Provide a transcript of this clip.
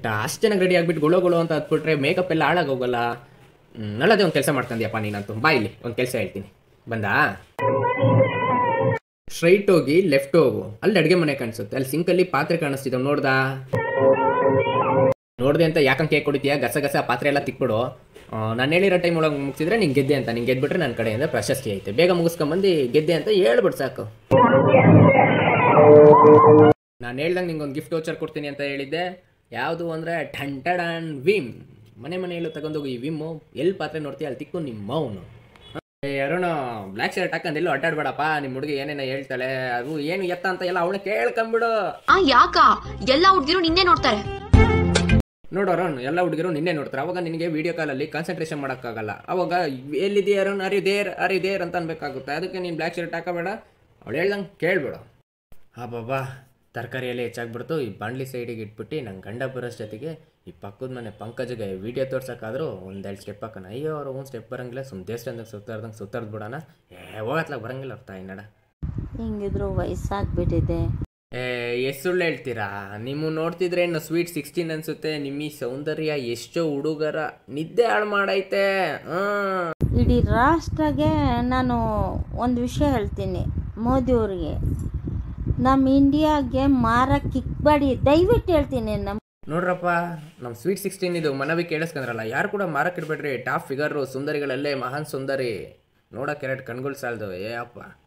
but ಅಷ್ಟು ಚೆನ್ನಾಗಿ ready ಆಗ್ಬಿಟ್ಟು ಗುಳೋ ಗುಳೋ ಅಂತ ಹತ್ಬಿಟ್ರೆ ಮೇಕಪ್ ಎಲ್ಲ ಹಾಳಾಗೋಗಲ್ಲ ಹ್ಮ್, ಅಲ್ಲದೆ ಒಂದು ಕೆಲಸ ಮಾಡ್ಕೊಂಡ್ಯಪ್ಪ ನೀನಂತೂ ಬಾ ಇಲ್ಲಿ ಒಂದು ಕೆಲಸ ಹೇಳ್ತೀನಿ ಬಂದಾ ಸ್ಟ್ರೈಟ್ ಹೋಗಿ ಲೆಫ್ಟ್ ಹೋಗು ಅಲ್ಲಿ ಅಡುಗೆ ಮನೆ ಕಾಣಿಸುತ್ತೆ ಅಲ್ಲಿ ಸಿಂಕಲ್ಲಿ ಪಾತ್ರೆ ಕಾಣಿಸ್ತಿದ್ದಾವೆ ನೋಡ್ದಾ ನೋಡ್ದೆ ಅಂತ ಯಾಕಂಗೆ ಕೇಕ್ ಕೊಡ್ತೀಯ ಗಸ ಗಸ ಪಾತ್ರೆ ಎಲ್ಲ ತಿಕ್ಬಿಡು ನಾನು ಹೇಳಿರೋ ಟೈಮ್ ಒಳಗೆ ಮುಗಿಸಿದ್ರೆ ನಿಂಗೆ ಗೆದ್ದೆ ಅಂತ ನಿಂಗೆ ಗೆದ್ಬಿಟ್ರೆ ನನ್ನ ಕಡೆಯಿಂದ ಪ್ರಶಸ್ತಿ ಐತೆ ಬೇಗ ಮುಗಿಸ್ಕೊಂಬಂದು ಗೆದ್ದೆ ಅಂತ ಹೇಳ್ಬಿಡು ಸಾಕು ನಾನು ಹೇಳ್ದಂಗೆ ನಿಂಗೊಂದು ಗಿಫ್ಟ್ ವೋಚರ್ ಕೊಡ್ತೀನಿ ಅಂತ ಹೇಳಿದ್ದೆ ಯಾವುದು ಅಂದರೆ ಟಂಟಡನ್ ವಿಮ್ ಮನೆ ಮನೆಯಲ್ಲೂ ತಗೊಂಡೋಗಿ ಈ ವಿಮ್ಮು ಎಲ್ಲಿ ಪಾತ್ರೆ ನೋಡ್ತೀಯ ಅಲ್ಲಿ ತಿಕ್ಕು ನಿಮ್ಮ ಮೌನು ಏ ಅರುಣ ಬ್ಲ್ಯಾಕ್ ಶರ್ಟ್ ಹಾಕೊಂಡು ಎಲ್ಲೂ ಅಡ್ಡಾಡ್ಬೇಡಪ್ಪ ನಿಮ್ಮ ಹುಡುಗಿ ಏನೇನೋ ಹೇಳ್ತಾಳೆ ಅದು ಏನು ಎತ್ತ ಅಂತ ಎಲ್ಲ ಅವಳನ್ನ ಕೇಳ್ಕೊಂಬಿಡು ಆ ಯಾಕ ಎಲ್ಲಾ ಹುಡ್ಗಿರು ನಿನ್ನೆ ನೋಡ್ತಾರೆ ನೋಡು ಅರುಣ್ ಎಲ್ಲ ಹುಡುಗರು ನಿನ್ನೆ ನೋಡ್ತಾರೆ ಅವಾಗ ನಿನಗೆ ವಿಡಿಯೋ ಕಾಲಲ್ಲಿ ಕಾನ್ಸಂಟ್ರೇಷನ್ ಮಾಡೋಕ್ಕಾಗಲ್ಲ ಅವಾಗ ಎಲ್ಲಿದೆಯಾ ಅರುಣ್ ಅರಿ ದೇರ್ ಅರಿ ದೇರ್ ಅಂತ ಅನ್ಬೇಕಾಗುತ್ತೆ ಅದಕ್ಕೆ ನೀನು ಬ್ಲ್ಯಾಕ್ ಶರ್ಟ್ ಹಾಕೋಬೇಡ ಅವಳು ಹೇಳ್ದಂಗೆ ಕೇಳ್ಬೇಡ ಬಾಬಾ ತರಕಾರಿಯಲ್ಲಿ ಹೆಚ್ಚಾಗ್ಬಿಡ್ತು ಈ ಬಾಂಡ್ಲಿ ಸೈಡಿಗೆ ಇಟ್ಬಿಟ್ಟು ನಂಗೆ ಗಂಡ ಬರೋಷ್ಟೊತ್ತಿಗೆ ಈ ಪಕ್ಕದ ಮನೆ ಪಂಕಜ್ಗೆ ವಿಡಿಯೋ ತೋರ್ಸೋಕ್ಕಾದ್ರೂ ಒಂದೆರಡು ಸ್ಟೆಪ್ ಹಾಕೋಣ ಅಯ್ಯೋ ಅವ್ರು ಒಂದು ಸ್ಟೆಪ್ ಬರಂಗಿಲ್ಲ ಸುಮ್ ದೇವಸ್ಥಾನದಾಗ ಸುತ್ತಾರ್ದಂಗೆ ಸುತ್ತಾರ್ದು ಬಿಡೋಣ ಏ ಹೋಗತ್ಲಾಗ ಬರಂಗಿಲ್ಲ ಅವ್ರ ತಾಯಿ ನಡ ಹಿಂಗಿದ್ರು ವಯಸ್ಸಾಗ್ಬಿಟ್ಟಿದೆ ಏ ಎಷ್ಟು ಸುಳ್ಳು ಹೇಳ್ತೀರಾ ನಿಮ್ಮ ನೋಡ್ತಿದ್ರೆ ಇನ್ನು ಸ್ವೀಟ್ ಸಿಕ್ಸ್ಟೀನ್ ಅನ್ಸುತ್ತೆ ನಿಮ್ಮ ಈ ಸೌಂದರ್ಯ ಎಷ್ಟೋ ಹುಡುಗರ ನಿದ್ದೆ ಹಾಳು ಮಾಡೈತೆ ಹಾಂ ಇಡೀ ರಾಷ್ಟ್ರಗೆ ನಾನು ಒಂದು ವಿಷಯ ಹೇಳ್ತೀನಿ ಮೋದಿಯವ್ರಿಗೆ ನಮ್ಮ ಇಂಡಿಯಾಗೆ ಮಾರಕ್ಕೆ ಇಕ್ಬೇಡಿ ದಯವಿಟ್ಟು ಹೇಳ್ತೀನಿ ನಮ್ಮ ನೋಡ್ರಪ್ಪ ನಮ್ಮ ಸ್ವೀಟ್ ಸಿಕ್ಸ್ಟೀನ್ ಇದು ಮನವಿ ಕೇಳಿಸ್ಕೊಂಡ್ರಲ್ಲ ಯಾರು ಕೂಡ ಮಾರಕ್ಕಿಡ್ಬೇಡ್ರಿ ಟಾಪ್ ಫಿಗರು ಸುಂದರಿಗಳಲ್ಲೇ ಮಹಾನ್ ಸುಂದರಿ ನೋಡಕ್ಕೆ ಎರಡು ಕಣ್ಗಳು ಸಾಲದು ಏ ಅಪ್ಪ